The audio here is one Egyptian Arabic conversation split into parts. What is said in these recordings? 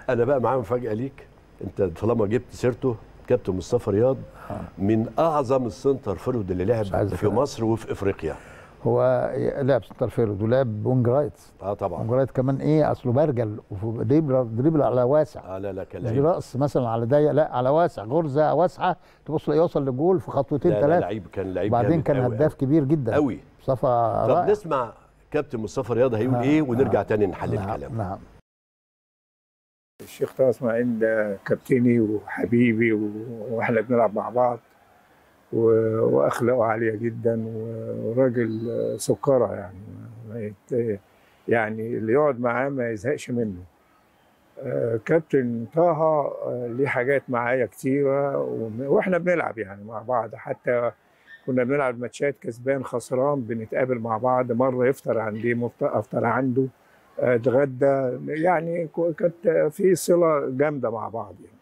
انا بقى معايا مفاجاه ليك انت طالما جبت سيرته كابتن مصطفى رياض من اعظم السنتر فورورد اللي لعب مش عايز في أفهم. مصر وفي افريقيا هو لعب سنتر فيرود ولعب وينج رايت اه طبعا وينج رايت كمان ايه اصله برجل ودريبل دريبل على واسع اه لا لا كان مش لعيب رأس مثلا على ضيق لا على واسع غرزه واسعه تبص لا يوصل لجول في خطوتين لا لا ثلاثه لعيب كان لعيب وبعدين جامد كان أوي هداف كبير جدا قوي مصطفى طب رائع. نسمع كابتن مصطفى رياض هيقول آه، ايه ونرجع آه. تاني نحلل نعم كلامه نعم الشيخ طه اسماعيل ده كابتني وحبيبي و- واحنا بنلعب مع بعض و- واخلاقه عاليه جدا و- وراجل سكره يعني ما يت- يعني اللي يقعد معاه ما يزهقش منه آه، كابتن طه آه، ليه حاجات معايا كتيره وم- واحنا بنلعب يعني مع بعض حتى كنا بنلعب ماتشات كسبان خسران بنتقابل مع بعض مره يفطر عندي مفت- افطر عنده آه، اتغدى يعني ك- كانت في صله جامده مع بعض يعني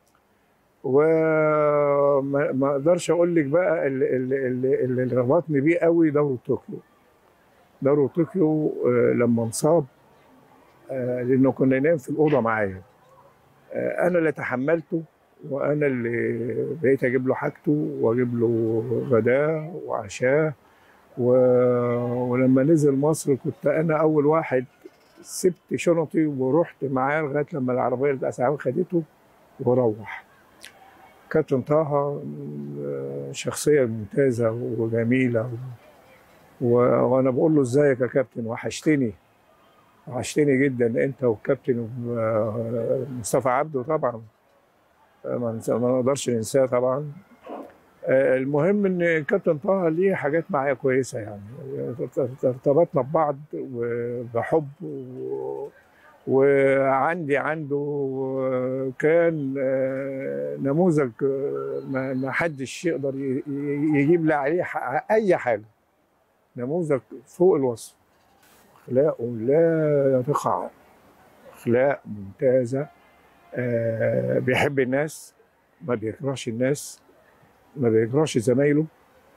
وما ما اقدرش اقول لك بقى اللي, اللي, اللي, اللي ربطني بيه قوي دوري طوكيو دوري طوكيو آه، لما انصاب آه، لانه كنا ننام في الاوضه معايا آه، انا اللي تحملته وانا اللي بقيت اجيب له حاجته واجيب له غداه وعشاه و... ولما نزل مصر كنت انا اول واحد سبت شنطي ورحت معاه لغايه لما العربيه الاسعاف خدته وروح كابتن طه آه، شخصيه ممتازه وجميله و... وانا بقول له ازيك يا كابتن وحشتني وحشتني جدا انت والكابتن آه، مصطفى عبده طبعا آه، ما ننسى- ما نقدرش ننساه طبعا آه، المهم ان كابتن طه ليه حاجات معايا كويسه يعني ارتبطنا ببعض وبحب و... وعندي عنده كان آه، نموذج آه، ما ما حدش يقدر ي- ي- يجيب لي عليه ح- اي حاجه نموذج فوق الوصف اخلاقه لا تقع اخلاق ممتازه آه، بيحب الناس ما بيكرهش الناس ما بيكرهش زمايله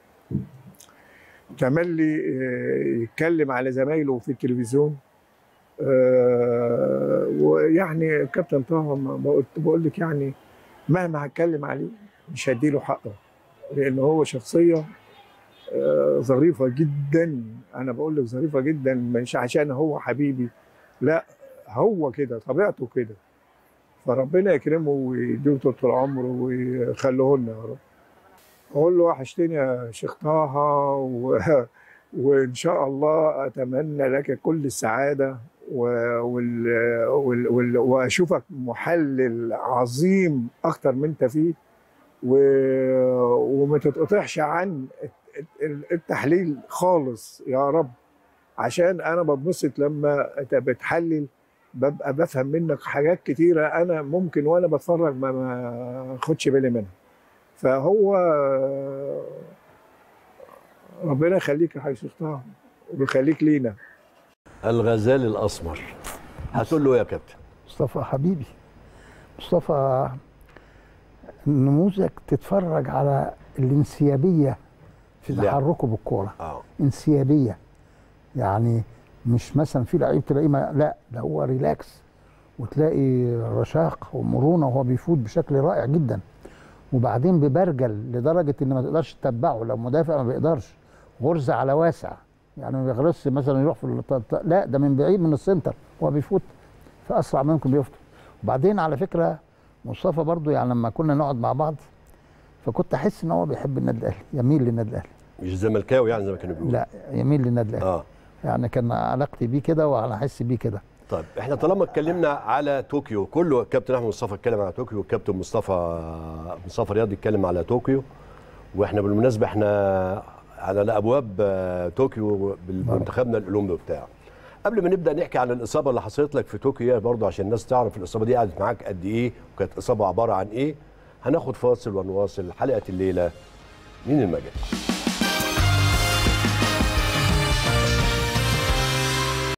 تملي آه، يتكلم على زمايله في التلفزيون آه، ويعني كابتن طه ما بقول- بقول لك يعني مهما هتكلم عليه مش هديله حقه لان هو شخصيه آه، ظريفه جدا انا بقول لك ظريفه جدا مش عشان هو حبيبي لا هو كده طبيعته كده فربنا يكرمه ويديله طول العمر ويخليه لنا يا رب اقول له وحشتني يا شيخ طه و... وان شاء الله اتمنى لك كل السعاده و... وال... وال... وال... واشوفك محلل عظيم اكتر من انت فيه و... وما تتقطعش عن الت- التحليل خالص يا رب عشان انا بتبسط لما انت بتحلل ببقى بفهم منك حاجات كتيره انا ممكن وانا بتفرج ما ما اخدش بالي منها فهو ربنا يخليك يا حاج شيخ طه ويخليك لينا الغزال الاسمر هتقول له إيه يا كابتن مصطفى حبيبي مصطفى نموذج تتفرج على الانسيابيه في اللعب. تحركه بالكوره اه انسيابيه يعني مش مثلا في لعيب تلاقيه ما- لا ده هو ريلاكس وتلاقي رشاق ومرونه وهو بيفوت بشكل رائع جدا وبعدين ببرجل لدرجه ان ما تقدرش تتبعه لو مدافع ما بيقدرش غرزه على واسع يعني ما بيغرسش مثلا يروح في الط- لا ده من بعيد من السنتر هو بيفوت في اسرع ما يمكن بيفوت وبعدين على فكره مصطفى برضو يعني لما كنا نقعد مع بعض فكنت احس ان هو بيحب النادي الاهلي يميل للنادي الاهلي مش زملكاوي يعني زي ما كانوا بيقولوا لا يميل للنادي الاهلي اه يعني كان علاقتي بيه كده وانا احس بيه كده طيب احنا طالما اتكلمنا على طوكيو كله الكابتن احمد مصطفى اتكلم على طوكيو والكابتن مصطفى مصطفى رياض اتكلم على طوكيو واحنا بالمناسبه احنا على ابواب آه، طوكيو بمنتخبنا الاولمبي وبتاع قبل ما نبدا نحكي على الاصابه اللي حصلت لك في طوكيو برضه عشان الناس تعرف الاصابه دي قعدت معاك قد ايه وكانت اصابه عباره عن ايه هناخد فاصل ونواصل حلقه الليله من المجال